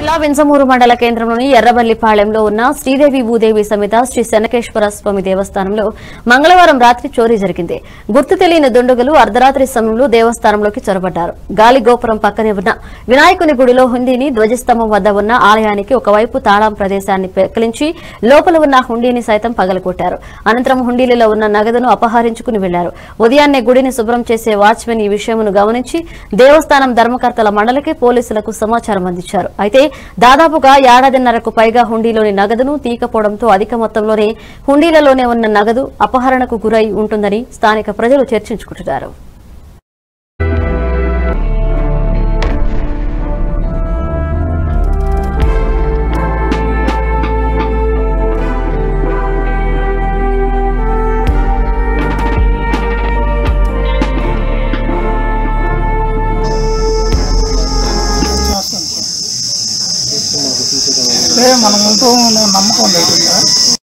జిల్లా వింజమూరు మండల కేంద్రంలోని ఎర్రబల్లిపాళెంలో ఉన్న శ్రీదేవి భూదేవి సమేత శ్రీ శనకేశ్వర స్వామి దేవస్థానంలో మంగళవారం రాత్రి చోరీ జరిగింది గుర్తు తెలియని దుండగులు అర్ధరాత్రి సమయంలో దేవస్థానంలోకి చొరబడ్డారు గాలి గోపురం పక్కనే ఉన్న వినాయకుని గుడిలో హుండీని ధ్వజస్తంభం వద్ద ఉన్న ఆలయానికి ఒకవైపు తాళం ప్రదేశాన్ని పెకిలించి లోపల ఉన్న హుండీని సైతం పగలగొట్టారు అనంతరం హుండీలలో ఉన్న నగదును అపహరించుకుని వెళ్లారు ఉదయాన్నే గుడిని శుభ్రం చేసే వాచ్మెన్ ఈ విషయమును గమనించి దేవస్థానం ధర్మకర్తల మండలికి పోలీసులకు సమాచారం అందించారు అయితే దాదాపుగా ఏడాదిన్నరకు పైగా హుండీలోని నగదును తీకపోవడంతో అధిక మొత్తంలోనే హుండీలలోనే ఉన్న నగదు అపహరణకు గురై ఉంటుందని స్థానిక ప్రజలు చర్చించుకుంటున్నారు అంటే మనం ఉంటూ నమ్మకం లేదు